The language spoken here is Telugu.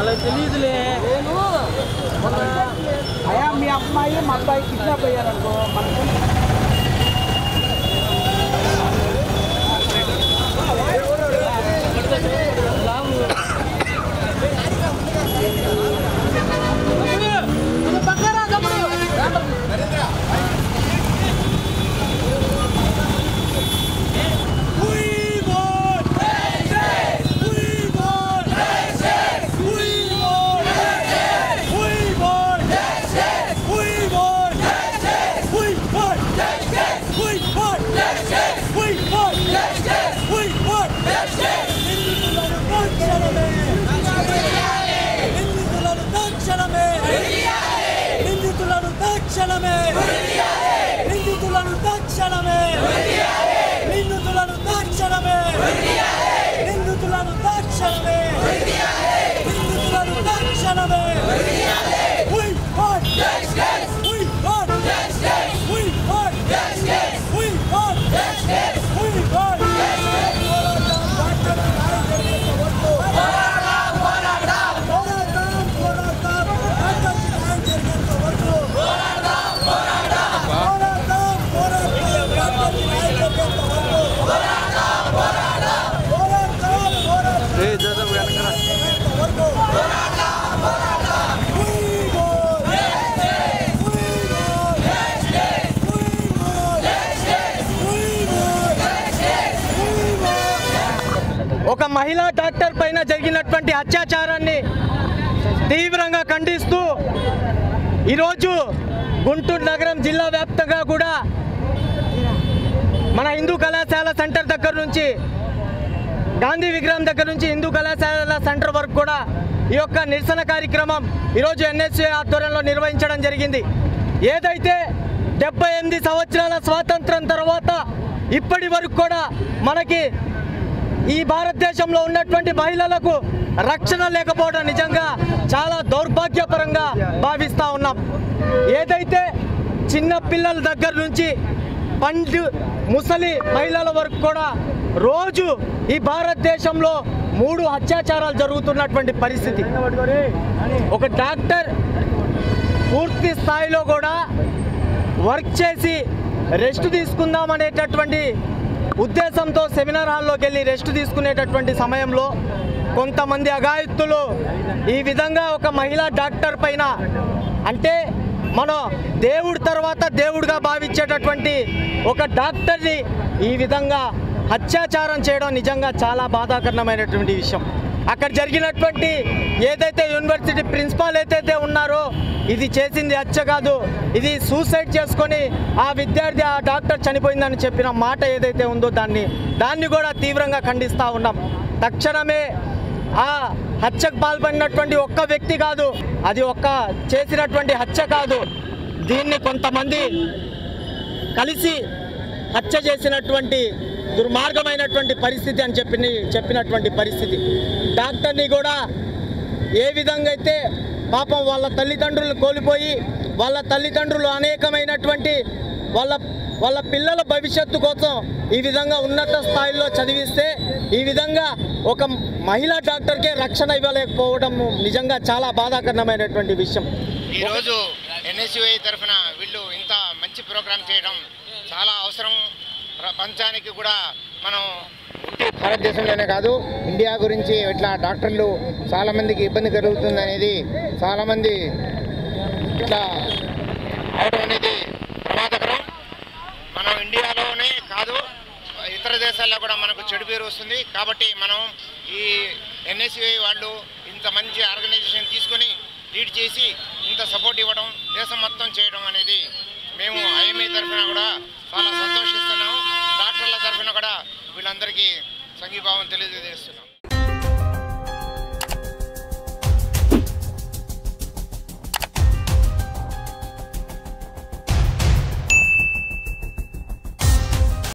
వాళ్ళకి తెలియదులే నేను మొన్న అయ్యా మీ అమ్మాయి మా అబ్బాయి కిడ్నాప్ అయ్యారనుకో మనకు నిందితులను తక్షణమే నిందితులను తక్షణమే నిందితులను తక్షణమే నిందితులను తక్షణమే నిందితులను తక్షణమే నిందితులను తక్షణమే We want justice. We want justice. We want justice. We want justice. We want justice. పోరాటం పోరాటం పోరాటం పోరాటం ఆకాశ న్యాయం జరిగేంత వరకు పోరాటం పోరాటం పోరాటం పోరాటం ఆకాశ న్యాయం జరిగేంత వరకు పోరాటం పోరాటం పోరాటం పోరాటం ఏ జోసఫ్ వెనకరా జరిగేంత వరకు పోరాటం పోరాటం We want justice. We want justice. We want justice. We want justice. We want ఒక మహిళా డాక్టర్ పైన జరిగినటువంటి అత్యాచారాన్ని తీవ్రంగా ఖండిస్తూ ఈరోజు గుంటూరు నగరం జిల్లా వ్యాప్తంగా కూడా మన హిందూ కళాశాల సెంటర్ దగ్గర నుంచి గాంధీ విగ్రహం దగ్గర నుంచి హిందూ కళాశాల సెంటర్ వరకు కూడా ఈ యొక్క నిరసన కార్యక్రమం ఈరోజు ఎన్ఎస్ఏ ఆధ్వర్యంలో నిర్వహించడం జరిగింది ఏదైతే డెబ్బై ఎనిమిది సంవత్సరాల స్వాతంత్రం తర్వాత ఇప్పటి వరకు కూడా మనకి ఈ భారతదేశంలో ఉన్నటువంటి మహిళలకు రక్షణ లేకపోవడం నిజంగా చాలా దౌర్భాగ్యపరంగా భావిస్తూ ఉన్నాం ఏదైతే చిన్న పిల్లల దగ్గర నుంచి పండు ముసలి మహిళల వరకు కూడా రోజు ఈ భారతదేశంలో మూడు అత్యాచారాలు జరుగుతున్నటువంటి పరిస్థితి ఒక డాక్టర్ పూర్తి స్థాయిలో కూడా వర్క్ చేసి రెస్ట్ తీసుకుందాం అనేటటువంటి ఉద్దేశంతో సెమినార్ హాల్లోకి వెళ్ళి రెస్ట్ తీసుకునేటటువంటి సమయంలో కొంతమంది అఘాయిత్తులు ఈ విధంగా ఒక మహిళా డాక్టర్ పైన అంటే మనం దేవుడి తర్వాత దేవుడిగా భావించేటటువంటి ఒక డాక్టర్ని ఈ విధంగా అత్యాచారం చేయడం నిజంగా చాలా బాధాకరణమైనటువంటి విషయం అక్కడ జరిగినటువంటి ఏదైతే యూనివర్సిటీ ప్రిన్సిపాల్ ఏదైతే ఉన్నారో ఇది చేసింది హత్య కాదు ఇది సూసైడ్ చేసుకొని ఆ విద్యార్థి ఆ డాక్టర్ చనిపోయిందని చెప్పిన మాట ఏదైతే ఉందో దాన్ని దాన్ని కూడా తీవ్రంగా ఖండిస్తూ ఉన్నాం తక్షణమే ఆ హత్యకు పాల్పడినటువంటి ఒక్క వ్యక్తి కాదు అది ఒక్క చేసినటువంటి హత్య కాదు దీన్ని కొంతమంది కలిసి హత్య చేసినటువంటి దుర్మార్గమైనటువంటి పరిస్థితి అని చెప్పి చెప్పినటువంటి పరిస్థితి డాక్టర్ని కూడా ఏ విధంగా అయితే పాపం వాళ్ళ తల్లిదండ్రులు కోల్పోయి వాళ్ళ తల్లిదండ్రులు అనేకమైనటువంటి వాళ్ళ వాళ్ళ పిల్లల భవిష్యత్తు కోసం ఈ విధంగా ఉన్నత స్థాయిలో చదివిస్తే ఈ విధంగా ఒక మహిళా డాక్టర్కే రక్షణ ఇవ్వలేకపోవడం నిజంగా చాలా బాధాకరణమైనటువంటి విషయం ఈరోజు ఎన్ఎస్యుఐ తరఫున వీళ్ళు ఇంత మంచి ప్రోగ్రామ్ చేయడం చాలా అవసరం ప్రపంచానికి కూడా మనం ఉంటే భారతదేశంలోనే కాదు ఇండియా గురించి ఇట్లా డాక్టర్లు చాలామందికి ఇబ్బంది కలుగుతుంది అనేది చాలామంది ఇట్లా అవడం అనేది ప్రమాదకరం మనం ఇండియాలోనే కాదు ఇతర దేశాల్లో కూడా మనకు చెడు పేరు వస్తుంది కాబట్టి మనం ఈ ఎన్ఎస్యుఐ వాళ్ళు ఇంత మంచి ఆర్గనైజేషన్ తీసుకొని లీడ్ చేసి ఇంత సపోర్ట్ ఇవ్వడం దేశం మొత్తం చేయడం అనేది మేము ఐఎంఐ తరఫున కూడా చాలా సంతోషిస్తున్నాం డాక్టర్ల తరఫున కూడా వీళ్ళందరికీ సంఘీభావం తెలియజేస్తున్నాం